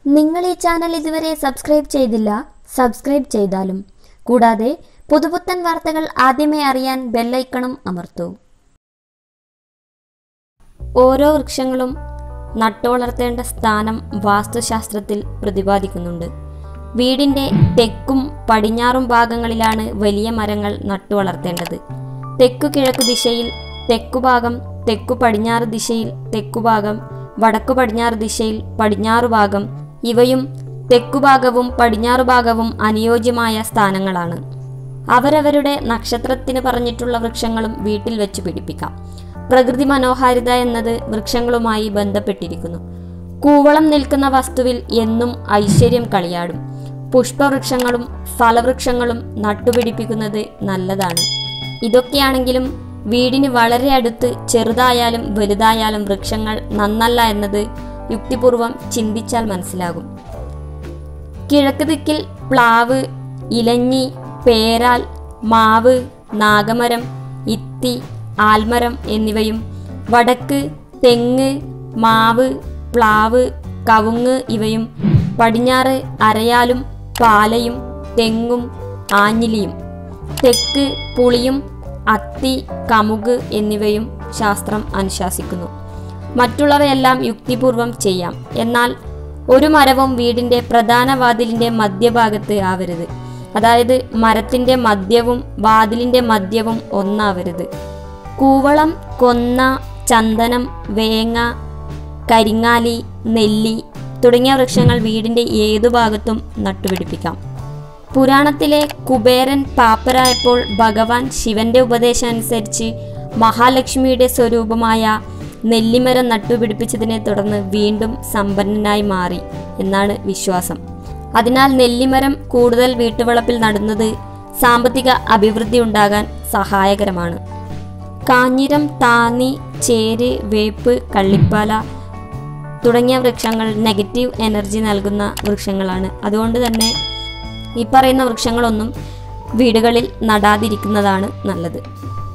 നിങ്ങൾ ഈ ചാനൽ ഇതുവരെ സബ്സ്ക്രൈബ് ചെയ്തില്ല സബ്സ്ക്രൈബ് ചെയ്താലും കൂടാതെ പുതുപുത്തൻ വാർത്തകൾ ആദ്യമേ അറിയാൻ ബെല്ലൈക്കണും അമർത്തൂ ഓരോ വൃക്ഷങ്ങളും നട്ടുവളർത്തേണ്ട സ്ഥാനം വാസ്തുശാസ്ത്രത്തിൽ പ്രതിപാദിക്കുന്നുണ്ട് വീടിന്റെ തെക്കും പടിഞ്ഞാറും ഭാഗങ്ങളിലാണ് വലിയ മരങ്ങൾ നട്ടുവളർത്തേണ്ടത് തെക്കു കിഴക്കു ദിശയിൽ തെക്കുഭാഗം തെക്കു പടിഞ്ഞാറ് ദിശയിൽ തെക്കുഭാഗം വടക്കു പടിഞ്ഞാറ് ദിശയിൽ പടിഞ്ഞാറു ഭാഗം ഇവയും തെക്കുഭാഗവും പടിഞ്ഞാറു ഭാഗവും അനുയോജ്യമായ സ്ഥാനങ്ങളാണ് അവരവരുടെ നക്ഷത്രത്തിന് പറഞ്ഞിട്ടുള്ള വൃക്ഷങ്ങളും വീട്ടിൽ വെച്ച് പിടിപ്പിക്കാം പ്രകൃതി മനോഹാരിത എന്നത് വൃക്ഷങ്ങളുമായി ബന്ധപ്പെട്ടിരിക്കുന്നു കൂവളം നിൽക്കുന്ന വസ്തുവിൽ എന്നും ഐശ്വര്യം കളിയാടും പുഷ്പവൃക്ഷങ്ങളും ഫലവൃക്ഷങ്ങളും നട്ടുപിടിപ്പിക്കുന്നത് നല്ലതാണ് ഇതൊക്കെയാണെങ്കിലും വീടിന് വളരെ അടുത്ത് ചെറുതായാലും വലുതായാലും വൃക്ഷങ്ങൾ നന്നല്ല എന്നത് യുക്തിപൂർവം ചിന്തിച്ചാൽ മനസ്സിലാകും കിഴക്ക് ദിക്കിൽ പ്ലാവ് ഇലഞ്ഞി പേരാൽ മാവ് നാഗമരം ഇത്തി ആൽമരം എന്നിവയും വടക്ക് തെങ്ങ് മാവ് പ്ലാവ് കവുങ്ങ് ഇവയും പടിഞ്ഞാറ് അരയാലും പാലയും തെങ്ങും ആഞ്ഞിലിയും തെക്ക് പുളിയും അത്തി കമുക് എന്നിവയും ശാസ്ത്രം അനുശാസിക്കുന്നു മറ്റുള്ളവയെല്ലാം യുക്തിപൂർവം ചെയ്യാം എന്നാൽ ഒരു മരവും വീടിന്റെ പ്രധാന വാതിലിന്റെ മധ്യഭാഗത്ത് ആവരുത് അതായത് മരത്തിന്റെ മധ്യവും വാതിലിന്റെ മധ്യവും ഒന്നാവരുത് കൂവളം കൊന്ന ചന്ദനം വേങ്ങ കരിങ്ങാലി നെല്ലി തുടങ്ങിയ വൃക്ഷങ്ങൾ വീടിന്റെ ഏതു ഭാഗത്തും നട്ടുപിടിപ്പിക്കാം പുരാണത്തിലെ കുബേരൻ പാപ്പരായപ്പോൾ ഭഗവാൻ ശിവന്റെ ഉപദേശം അനുസരിച്ച് മഹാലക്ഷ്മിയുടെ സ്വരൂപമായ നെല്ലിമരം നട്ടുപിടിപ്പിച്ചതിനെ തുടർന്ന് വീണ്ടും സമ്പന്നനായി മാറി എന്നാണ് വിശ്വാസം അതിനാൽ നെല്ലിമരം കൂടുതൽ വീട്ടുവളപ്പിൽ നടുന്നത് സാമ്പത്തിക അഭിവൃദ്ധി ഉണ്ടാകാൻ സഹായകരമാണ് കാഞ്ഞിരം താന്നി ചേര് വേപ്പ് കള്ളിപ്പാല തുടങ്ങിയ വൃക്ഷങ്ങൾ നെഗറ്റീവ് എനർജി നൽകുന്ന വൃക്ഷങ്ങളാണ് അതുകൊണ്ട് തന്നെ ഈ പറയുന്ന വൃക്ഷങ്ങളൊന്നും വീടുകളിൽ നടാതിരിക്കുന്നതാണ് നല്ലത്